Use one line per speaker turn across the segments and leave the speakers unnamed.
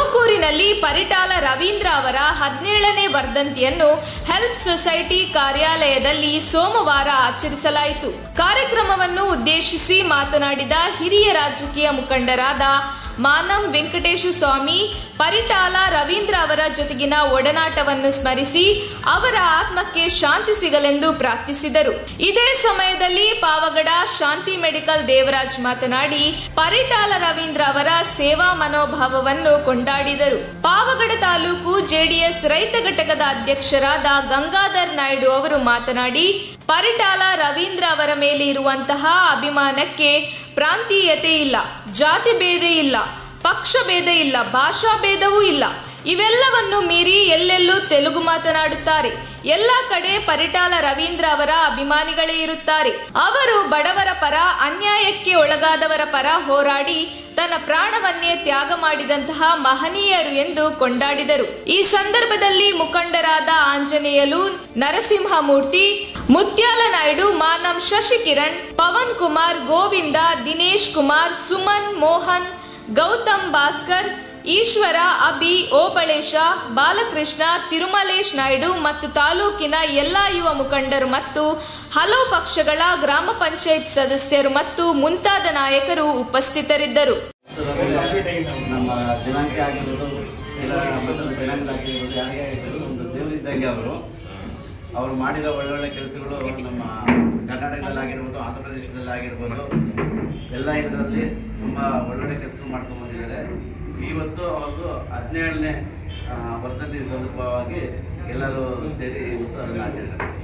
ತುಮಕೂರಿನಲ್ಲಿ ಪರಿಟಾಲ ರವೀಂದ್ರ ಅವರ ಹದಿನೇಳನೇ ವರ್ಧಂತಿಯನ್ನು ಹೆಲ್ಪ್ ಸೊಸೈಟಿ ಕಾರ್ಯಾಲಯದಲ್ಲಿ ಸೋಮವಾರ ಆಚರಿಸಲಾಯಿತು ಕಾರ್ಯಕ್ರಮವನ್ನು ಉದ್ದೇಶಿಸಿ ಮಾತನಾಡಿದ ಹಿರಿಯ ರಾಜಕೀಯ ಮುಖಂಡರಾದ ಮಾನಂ ವೆಂಕಟೇಶ ಸ್ವಾಮಿ ಪರಿಟಾಲ ರವೀಂದ್ರ ಅವರ ಜೊತೆಗಿನ ಒಡನಾಟವನ್ನು ಸ್ಮರಿಸಿ ಅವರ ಆತ್ಮಕ್ಕೆ ಶಾಂತಿ ಸಿಗಲೆಂದು ಪ್ರಾರ್ಥಿಸಿದರು ಇದೇ ಸಮಯದಲ್ಲಿ ಪಾವಗಡ ಶಾಂತಿ ಮೆಡಿಕಲ್ ದೇವರಾಜ್ ಮಾತನಾಡಿ ಪರಿಟಾಲ ರವೀಂದ್ರ ಅವರ ಸೇವಾ ಮನೋಭಾವವನ್ನು ಕೊಂಡಾಡಿದರು ಪಾವಗಡ ತಾಲೂಕು ಜೆಡಿಎಸ್ ರೈತ ಘಟಕದ ಅಧ್ಯಕ್ಷರಾದ ಗಂಗಾಧರ್ ನಾಯ್ಡು ಅವರು ಮಾತನಾಡಿ ಪರಿಟಾಲ ರವೀಂದ್ರ ಅವರ ಮೇಲೆ ಇರುವಂತಹ ಅಭಿಮಾನಕ್ಕೆ ಪ್ರಾಂತೀಯತೆ ಇಲ್ಲ ಜಾತಿ ಭೇದ ಇಲ್ಲ ಪಕ್ಷ ಭೇದ ಇಲ್ಲ ಭಾಷಾ ಭೇದವೂ ಇಲ್ಲ ಇವೆಲ್ಲವನ್ನು ಮೀರಿ ಎಲ್ಲೆಲ್ಲೂ ತೆಲುಗು ಮಾತನಾಡುತ್ತಾರೆ ಎಲ್ಲ ಕಡೆ ಪರಿಟಾಲ ರವೀಂದ್ರ ಅವರ ಅಭಿಮಾನಿಗಳೇ ಇರುತ್ತಾರೆ ಅವರು ಬಡವರ ಪರ ಅನ್ಯಾಯಕ್ಕೆ ಒಳಗಾದವರ ಪರ ಹೋರಾಡಿ ತನ್ನ ಪ್ರಾಣವನ್ನೇ ತ್ಯಾಗ ಮಾಡಿದಂತಹ ಮಹನೀಯರು ಎಂದು ಕೊಂಡಾಡಿದರು ಈ ಸಂದರ್ಭದಲ್ಲಿ ಮುಖಂಡರಾದ ಆಂಜನೇಯಲು ನರಸಿಂಹಮೂರ್ತಿ ಮುತ್ಯಾಲ ನಾಯ್ಡು ಮಾನಂ ಶಶಿಕಿರಣ್ ಪವನ್ ಕುಮಾರ್ ಗೋವಿಂದ ದಿನೇಶ್ ಕುಮಾರ್ ಸುಮನ್ ಮೋಹನ್ ಗೌತಮ್ ಭಾಸ್ಕರ್ ಈಶ್ವರ ಅಭಿ ಓಬಳೇಶ ಬಾಲಕೃಷ್ಣ ತಿರುಮಲೇಶ್ ನಾಯ್ಡು ಮತ್ತು ತಾಲೂಕಿನ ಎಲ್ಲಾ ಯುವ ಮುಖಂಡರು ಮತ್ತು ಹಲವು ಪಕ್ಷಗಳ ಗ್ರಾಮ ಪಂಚಾಯತ್ ಸದಸ್ಯರು ಮತ್ತು ಮುಂತಾದ ನಾಯಕರು ಉಪಸ್ಥಿತರಿದ್ದರು
ನಮ್ಮ ದಿನಾಂಕ ಆಗಿರ್ಬೋದು ಇಲ್ಲ ಮತ್ತೊಂದು ದಿನಾಂಕದಾಗಿರ್ಬೋದು ಯಾರಿಗೆ ಆಗಿರ್ಬೋದು ಒಂದು ದೇವರಿದ್ದಂಗೆ ಅವರು ಅವರು ಮಾಡಿರೋ ಒಳ್ಳೊಳ್ಳೆ ಕೆಲಸಗಳು ನಮ್ಮ ಕರ್ನಾಟಕದಲ್ಲಾಗಿರ್ಬೋದು ಆಂಧ್ರ ಪ್ರದೇಶದಲ್ಲಿ ಆಗಿರ್ಬೋದು ಎಲ್ಲ ಇದರಲ್ಲಿ ತುಂಬ ಒಳ್ಳೊಳ್ಳೆ ಕೆಲಸಗಳು ಮಾಡ್ಕೊಂಡು ಬಂದಿದ್ದಾರೆ ಇವತ್ತು ಅವ್ರದ್ದು ಹದಿನೇಳನೇ ವರ್ಧಂತಿ ಸಂದರ್ಭವಾಗಿ ಎಲ್ಲರೂ ಸೇರಿ ಇವತ್ತು ಅದನ್ನು ಆಚರಣೆ ಮಾಡ್ತೀವಿ.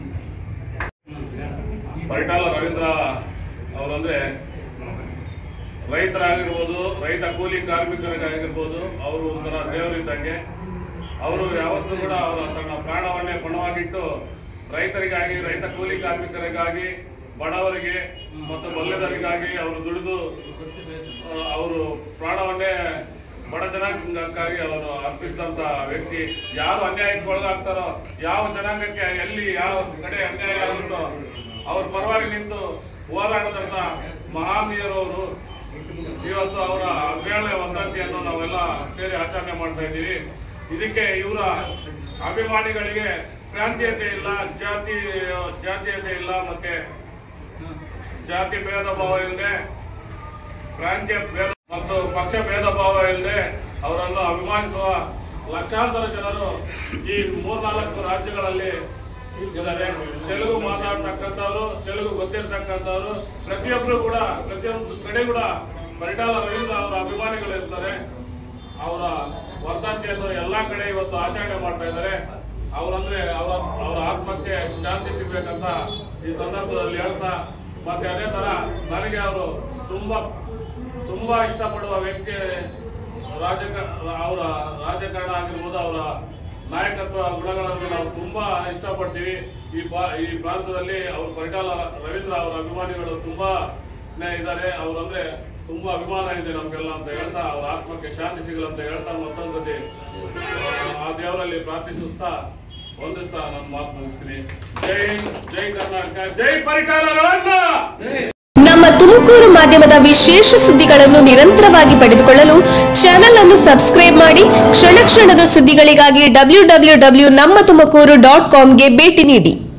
ಪರಿಟಾಲ ರವೀಂದ್ರ ಅವರಂದ್ರೆ ರೈತರಾಗಿರ್ಬೋದು ರೈತ ಕೂಲಿ ಕಾರ್ಮಿಕರಿಗಾಗಿರ್ಬೋದು ಅವರು ಒಂಥರ ದೇವರಿದ್ದಂಗೆ ಅವರು ಯಾವತ್ತೂ ಕೂಡ ಅವರ ತನ್ನ ಪ್ರಾಣವನ್ನೇ ಪಣವಾಗಿಟ್ಟು ರೈತರಿಗಾಗಿ ರೈತ ಕೂಲಿ ಕಾರ್ಮಿಕರಿಗಾಗಿ ಬಡವರಿಗೆ ಮತ್ತು ಬಲ್ಲೆದರಿಗಾಗಿ ಅವರು ದುಡಿದು ಆ, ಅವರು ಪ್ರಾಣವನ್ನೇ ಬಡ ಜನಾಂಗಕ್ಕಾಗಿ ಅವರು ಅರ್ಪಿಸಿದಂತ ವ್ಯಕ್ತಿ ಯಾರು ಅನ್ಯಾಯಕ್ಕೆ ಒಳಗಾಗ್ತಾರೋ ಯಾವ ಜನಾಂಗಕ್ಕೆ ಎಲ್ಲಿ ಯಾವ ಕಡೆ ಅನ್ಯಾಯ ಆಗುತ್ತೋ ಅವ್ರ ಪರವಾಗಿ ನಿಂತು ಹೋರಾಡದಂತ ಮಹಾನೀಯರು ಅವರು ಇವತ್ತು ಅವರ ಹದಿನೇಳನೇ ವರ್ಧಂತಿಯನ್ನು ನಾವೆಲ್ಲ ಸೇರಿ ಆಚರಣೆ ಮಾಡ್ತಾ ಇದ್ದೀವಿ ಇದಕ್ಕೆ ಇವರ ಅಭಿಮಾನಿಗಳಿಗೆ ಪ್ರಾಂತೀಯತೆ ಇಲ್ಲ ಜಾತಿ ಜಾತೀಯತೆ ಇಲ್ಲ ಮತ್ತೆ ಜಾತಿ ಭೇದ ಭಾವ ಇಲ್ಲದೆ ಪ್ರಾಂತ್ಯ ಭೇದ ಮತ್ತು ಪಕ್ಷ ಭೇದ ಭಾವ ಇಲ್ಲದೆ ಅವರನ್ನು ಅಭಿಮಾನಿಸುವ ಲಕ್ಷಾಂತರ ಜನರು ಈ ಮೂರ್ನಾಲ್ಕು ರಾಜ್ಯಗಳಲ್ಲಿ ಇದ್ದಾರೆ ತೆಲುಗು ಮಾತಾಡ್ತಕ್ಕಂಥವ್ರು ತೆಲುಗು ಗೊತ್ತಿರ್ತಕ್ಕಂಥವ್ರು ಪ್ರತಿಯೊಬ್ಬರು ಕೂಡ ಪ್ರತಿಯೊಂದು ಕಡೆ ಕೂಡ ಪರಿಟಾಲ ರವೀಂದ್ರ ಅವರ ಅಭಿಮಾನಿಗಳು ಇರ್ತಾರೆ ಅವರ ವರ್ಧಂತಿಯನ್ನು ಎಲ್ಲಾ ಕಡೆ ಇವತ್ತು ಆಚರಣೆ ಮಾಡ್ತಾ ಇದ್ದಾರೆ ಅವರಂದ್ರೆ ಅವರ ಅವರ ಆತ್ಮಕ್ಕೆ ಶಾಂತಿ ಸಿಗ್ಬೇಕಂತ ಈ ಸಂದರ್ಭದಲ್ಲಿ ಹೇಳ್ತಾ ಮತ್ತೆ ಅದೇ ತರ ನನಗೆ ಅವರು ತುಂಬಾ ತುಂಬಾ ಇಷ್ಟಪಡುವ ವ್ಯಕ್ತಿ ರಾಜಕ ಅವರ ರಾಜಕಾರಣ ಆಗಿರ್ಬೋದು ಅವರ ನಾಯಕತ್ವ ಗುಣಗಳನ್ನು ನಾವು ತುಂಬಾ ಇಷ್ಟಪಡ್ತೀವಿ ಈ ಪಾ ಈ ಪ್ರಾಂತದಲ್ಲಿ ಅವರು ಪರಿಟಾಲ ರವೀಂದ್ರ ಅವರ ಅಭಿಮಾನಿಗಳು ತುಂಬಾ ಇದ್ದಾರೆ ಅವರಂದ್ರೆ ತುಂಬಾ ಅಭಿಮಾನ ಇದೆ ನಮ್ಗೆಲ್ಲ ಅಂತ ಹೇಳ್ತಾ ಅವ್ರ ಆತ್ಮಕ್ಕೆ ಶಾಂತಿ ಸಿಗಲ್ಲ ಅಂತ ಹೇಳ್ತಾ ಮತ್ತೊಂದ್ಸತಿ ಆ ದೇವರಲ್ಲಿ ಪ್ರಾರ್ಥಿಸುತ್ತಾ ವಂದಿಸ್ತಾ ನನ್ನ ಮಾತು ಮುಗಿಸ್ತೀನಿ ಜೈ ಹಿಂದ್, ಜೈ ಕರ್ನಾಟಕ ಜೈ ಪರಿಟಾಲ ರವೀಂದ್ರ
ನಮ್ಮ ತುಮಕೂರು ಮಾಧ್ಯಮದ ವಿಶೇಷ ಸುದ್ದಿಗಳನ್ನು ನಿರಂತರವಾಗಿ ಪಡೆದುಕೊಳ್ಳಲು ಚಾನೆಲ್ ಅನ್ನು ಸಬ್ಸ್ಕ್ರೈಬ್ ಮಾಡಿ ಕ್ಷಣ ಕ್ಷಣದ ಸುದ್ದಿಗಳಿಗಾಗಿ ಡಬ್ಲ್ಯೂ ಡಬ್ಲ್ಯೂ ಡಬ್ಲ್ಯೂ ನಮ್ಮ ತುಮಕೂರು ಡಾಟ್ ಕಾಮ್ಗೆ ಭೇಟಿ ನೀಡಿ